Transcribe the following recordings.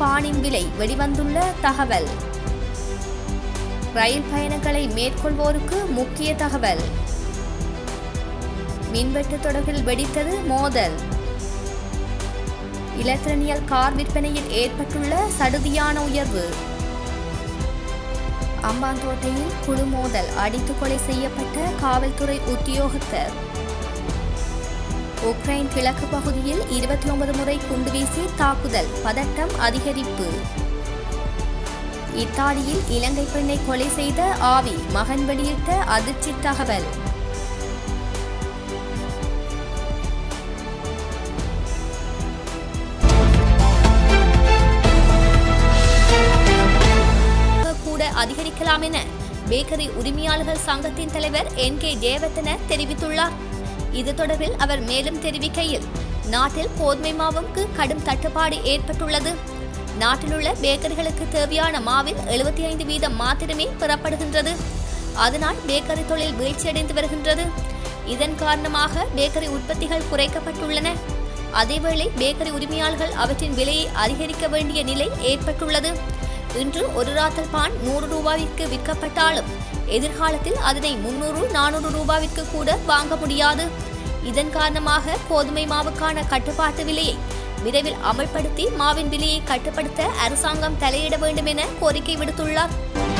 பானின் விலை வெளிவந்துள்ள தகவல் ரயில் பயணங்களை மேற்கொள்வோருக்கு முக்கிய தகவல் மின்வெட்டு தொடர்பில் வெடித்தது மோதல் இலத்திரனியல் கார் விற்பனையில் ஏற்பட்டுள்ள சடுதியான உயர்வு அம்பாந்தோட்டையில் குழு மோதல் அடித்து கொலை செய்யப்பட்ட காவல்துறை உத்தியோகத்தர் உக்ரைன் கிழக்கு பகுதியில் இருபத்தி ஒன்பது முறை குண்டுவீசி தாக்குதல் பதட்டம் அதிகரிப்பு இத்தாலியில் இலங்கை பெண்ணை கொலை செய்த ஆவி மகன் வெளியிட்ட அதிர்ச்சி தகவல் கூட அதிகரிக்கலாம் என பேக்கரி உரிமையாளர்கள் சங்கத்தின் தலைவர் என் கே ஜெயவர்தன தெரிவித்துள்ளார் இது தொடர்பில் அவர் மேலும் தெரிவிக்கையில் நாட்டில் கோதுமை மாவுக்கு கடும் தட்டுப்பாடு ஏற்பட்டுள்ளது நாட்டிலுள்ள பேக்கரிகளுக்கு தேவையான மாவில் எழுபத்தி ஐந்து வீதம் மாத்திரமே பெறப்படுகின்றது அதனால் பேக்கரி தொழில் வீழ்ச்சியடைந்து வருகின்றது இதன் காரணமாக பேக்கரி உற்பத்திகள் குறைக்கப்பட்டுள்ளன அதேவேளை பேக்கரி உரிமையாளர்கள் அவற்றின் விலையை அதிகரிக்க வேண்டிய நிலை ஏற்பட்டுள்ளது இன்று ஒரு ராத்தல் பான் நூறு ரூபாய்க்கு விற்கப்பட்டாலும் எதிர்காலத்தில் அதனை முன்னூறு நானூறு ரூபாய்க்கு கூட வாங்க முடியாது இதன் காரணமாக கோதுமை மாவுக்கான கட்டுப்பாட்டு விலையை விரைவில் அமல்படுத்தி மாவின் விலையை கட்டுப்படுத்த அரசாங்கம் தலையிட வேண்டும் என கோரிக்கை விடுத்துள்ளார்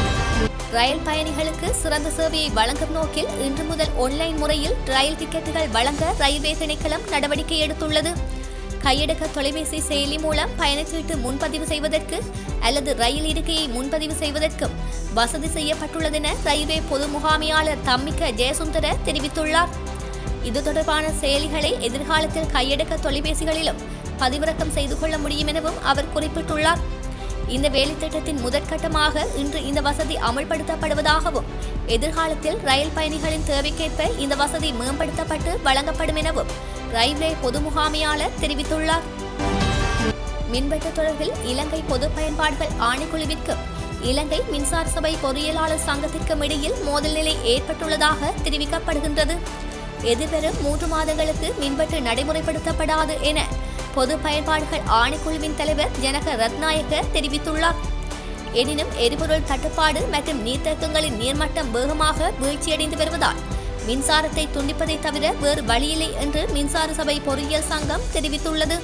ரயில் பயணிகளுக்கு சிறந்த சேவையை வழங்கும் நோக்கில் இன்று முதல் ஆன்லைன் முறையில் ரயில் டிக்கெட்டுகள் வழங்க ரயில்வே திணைக்களம் நடவடிக்கை எடுத்துள்ளது கையடக்க தொலைபேசி செயலி மூலம் பயணச்சீட்டு முன்பதிவு செய்வதற்கு அல்லது ரயில் இருக்கையை முன்பதிவு செய்வதற்கும் வசதி செய்யப்பட்டுள்ளதென ரயில்வே பொது முகாமையாளர் தம்மிக்க ஜெயசுந்தர தெரிவித்துள்ளார் இது தொடர்பான செயலிகளை எதிர்காலத்தில் கையடக்க தொலைபேசிகளிலும் பதிவிறக்கம் செய்து கொள்ள முடியும் எனவும் அவர் குறிப்பிட்டுள்ளார் இந்த வேலைத்திட்டத்தின் முதற்கட்டமாக இன்று இந்த வசதி அமல்படுத்தப்படுவதாகவும் எதிர்காலத்தில் ரயில் பயணிகளின் தேவைக்கேற்ப இந்த வசதி மேம்படுத்தப்பட்டு வழங்கப்படும் எனவும் ரயில்வே பொது முகாமையாளர் தெரிவித்துள்ளார் மின்வெட்டு தொடர்பில் இலங்கை பொது பயன்பாடுகள் ஆணைக்குழுவிற்கும் இலங்கை மின்சார சபை பொறியியலாளர் சங்கத்திற்கும் இடையில் மோதல் நிலை ஏற்பட்டுள்ளதாக தெரிவிக்கப்படுகின்றது எதிர்வரும் மூன்று மாதங்களுக்கு மின்வெட்டு நடைமுறைப்படுத்தப்படாது என பொது பயன்பாடுகள் ஆணைக்குழுவின் தலைவர் ஜனக ரத்நாயக்க தெரிவித்துள்ளார் எனினும் எரிபொருள் தட்டுப்பாடு மற்றும் நீர்த்தேக்கங்களின் நீர்மட்டம் வேகமாக வீழ்ச்சியடைந்து வருவதால் மின்சாரத்தை துண்டிப்பதை தவிர வேறு வழியில்லை என்று மின்சார சபை பொறியியல் சங்கம் தெரிவித்துள்ளது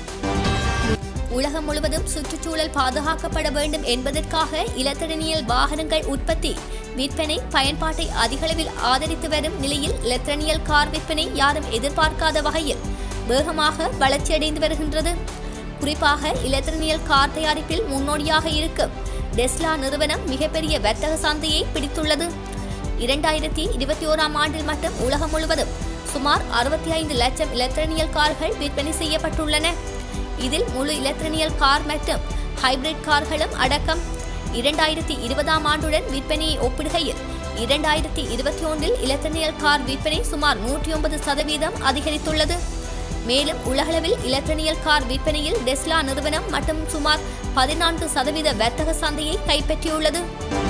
உலகம் முழுவதும் சுற்றுச்சூழல் பாதுகாக்கப்பட வேண்டும் என்பதற்காக இலத்திரனியல் வாகனங்கள் உற்பத்தி விற்பனை பயன்பாட்டை அதிகளவில் ஆதரித்து வரும் நிலையில் இலத்திரனியல் கார் விற்பனை யாரும் எதிர்பார்க்காத வகையில் வேகமாக வளர்ச்சியடைந்து வருகின்றது குறிப்பாக இலத்திரனியல் கார் தயாரிப்பில் முன்னோடியாக இருக்கும் டெஸ்லா நிறுவனம் மிகப்பெரிய வர்த்தக சந்தையை பிடித்துள்ளது இரண்டாயிரத்தி இருபத்தி ஓராம் ஆண்டில் மட்டும் உலகம் முழுவதும் சுமார் அறுபத்தி ஐந்து லட்சம் இலத்திரனியல் கார்கள் விற்பனை செய்யப்பட்டுள்ளன இதில் முழு இலத்திரனியல் கார் மற்றும் ஹைபிரிட் கார்களும் அடக்கம் இரண்டாயிரத்தி இருபதாம் ஆண்டுடன் விற்பனையை ஒப்பிடுகையில் இரண்டாயிரத்தி இருபத்தி ஒன்றில் இலத்திரனியல் கார் விற்பனை சுமார் நூற்றி ஒன்பது சதவீதம் அதிகரித்துள்ளது மேலும் உலகளவில் இலத்திரனியல் கார் விற்பனையில் டெஸ்லா நிறுவனம் மற்றும் சுமார் பதினான்கு சதவீத வர்த்தக சந்தையை கைப்பற்றியுள்ளது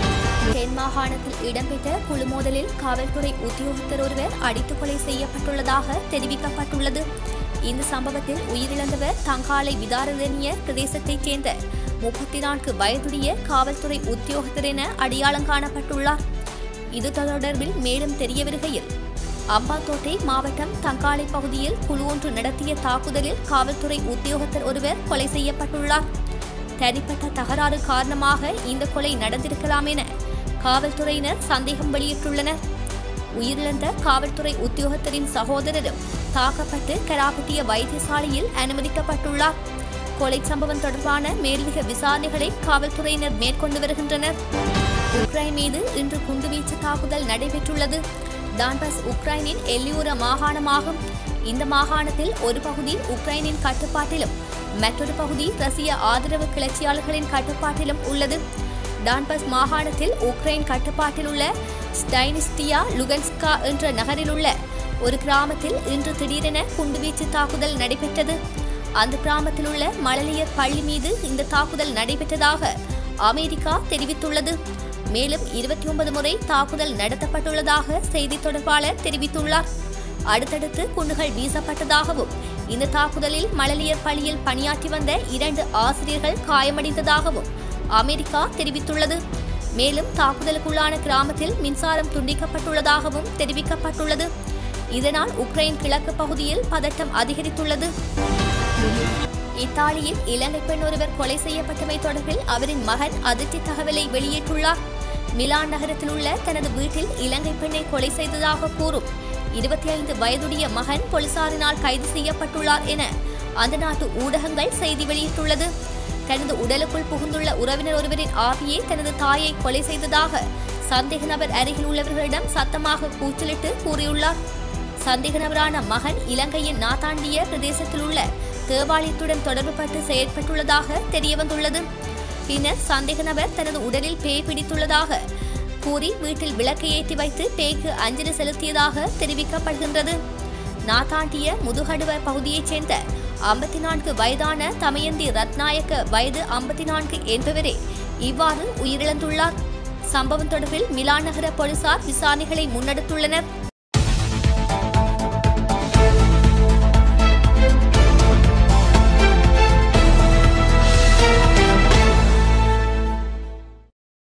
தென் மாகாணத்தில் இடம்பெற்ற குழு மோதலில் காவல்துறை உத்தியோகத்தர் ஒருவர் அடித்து கொலை செய்யப்பட்டுள்ளதாக தெரிவிக்கப்பட்டுள்ளது இந்த சம்பவத்தில் உயிரிழந்தவர் தங்காலை விதாரதனிய பிரதேசத்தைச் சேர்ந்த முப்பத்தி நான்கு வயதுடைய காவல்துறை உத்தியோகத்தர் என அடையாளம் காணப்பட்டுள்ளார் இது தொடர்பில் மேலும் தெரிய வருகையில் அம்பாத்தோட்டை மாவட்டம் தங்காலை பகுதியில் குழு ஒன்று நடத்திய தாக்குதலில் காவல்துறை உத்தியோகத்தர் ஒருவர் கொலை செய்யப்பட்டுள்ளார் தனிப்பட்ட தகராறு காரணமாக இந்த கொலை நடந்திருக்கலாம் என காவல்துறையினர் சந்தேகம் வெளியிட்டுள்ளனர் உயிரிழந்த காவல்துறை உத்தியோகத்தரின் சகோதரரும் தாக்கப்பட்டு கராப்பட்டிய வைத்தியசாலையில் அனுமதிக்கப்பட்டுள்ளார் கொலை சம்பவம் தொடர்பான மேலதிக விசாரணைகளை காவல்துறையினர் மேற்கொண்டு வருகின்றனர் உக்ரைன் மீது இன்று குண்டுவீச்சு தாக்குதல் நடைபெற்றுள்ளது டான்பஸ் உக்ரைனின் எல்லியூர மாகாணமாகும் இந்த மாகாணத்தில் ஒரு பகுதி உக்ரைனின் கட்டுப்பாட்டிலும் மற்றொரு பகுதி ரஷ்ய ஆதரவு கிளர்ச்சியாளர்களின் கட்டுப்பாட்டிலும் உள்ளது டான்பஸ் மாகாணத்தில் உக்ரைன் கட்டுப்பாட்டில் உள்ள ஸ்டைனிஸ்டியா லுகன்ஸ்கா என்ற நகரில் உள்ள ஒரு கிராமத்தில் இன்று திடீரென குண்டுவீச்சு தாக்குதல் நடைபெற்றது அந்த கிராமத்தில் உள்ள மழலையர் பள்ளி மீது இந்த தாக்குதல் நடைபெற்றதாக அமெரிக்கா தெரிவித்துள்ளது மேலும் இருபத்தி ஒன்பது முறை தாக்குதல் நடத்தப்பட்டுள்ளதாக செய்தி தொடர்பாளர் தெரிவித்துள்ளார் அடுத்தடுத்து குண்டுகள் வீசப்பட்டதாகவும் இந்த தாக்குதலில் மழலியர் பள்ளியில் பணியாற்றி வந்த இரண்டு ஆசிரியர்கள் காயமடைந்ததாகவும் அமெரிக்கா தெரிவித்துள்ளது மேலும் தாக்குதலுக்குள்ளான கிராமத்தில் மின்சாரம் துண்டிக்கப்பட்டுள்ளதாகவும் தெரிவிக்கப்பட்டுள்ளது இதனால் உக்ரைன் கிழக்கு பகுதியில் பதட்டம் அதிகரித்துள்ளது இத்தாலியில் இலங்கை பெண் ஒருவர் கொலை செய்யப்பட்டமை தொடர்பில் அவரின் மகன் அதிர்ச்சி தகவலை வெளியிட்டுள்ளார் மிலான் நகரத்தில் உள்ள தனது வீட்டில் இலங்கை பெண்ணை கொலை செய்ததாக கூறும் இருபத்தி ஐந்து வயதுடைய மகன் போலீசாரினால் கைது செய்யப்பட்டுள்ளார் என அந்த நாட்டு ஊடகங்கள் செய்தி வெளியிட்டுள்ளது தனது உடலுக்குள் புகுந்துள்ள உறவினர் ஒருவரின் ஆவியே தனது தாயை கொலை செய்ததாக சந்தேக நபர் அருகில் உள்ளவர்களிடம் சத்தமாக கூச்சலிட்டு கூறியுள்ளார் சந்தேக நபரான மகன் இலங்கையின் நாத்தாண்டிய பிரதேசத்தில் உள்ள தேவாலயத்துடன் தொடர்புபட்டு செயற்பட்டுள்ளதாக தெரியவந்துள்ளது பின்னர் சந்தேக நபர் தனது உடலில் பேய் பிடித்துள்ளதாக கூறி வீட்டில் விளக்கை ஏற்றி வைத்து பேய்க்கு அஞ்சலி செலுத்தியதாக தெரிவிக்கப்படுகின்றது நாத்தாண்டிய முதுகடுவ பகுதியைச் சேர்ந்த ஐம்பத்தி நான்கு வயதான தமயந்தி ரத்நாயக்க வயது ஐம்பத்தி நான்கு என்பவரே இவ்வாறு உயிரிழந்துள்ளார் சம்பவம் தொடர்பில் மிலான் நகர போலீசார் விசாரணைகளை முன்னெடுத்துள்ளனர்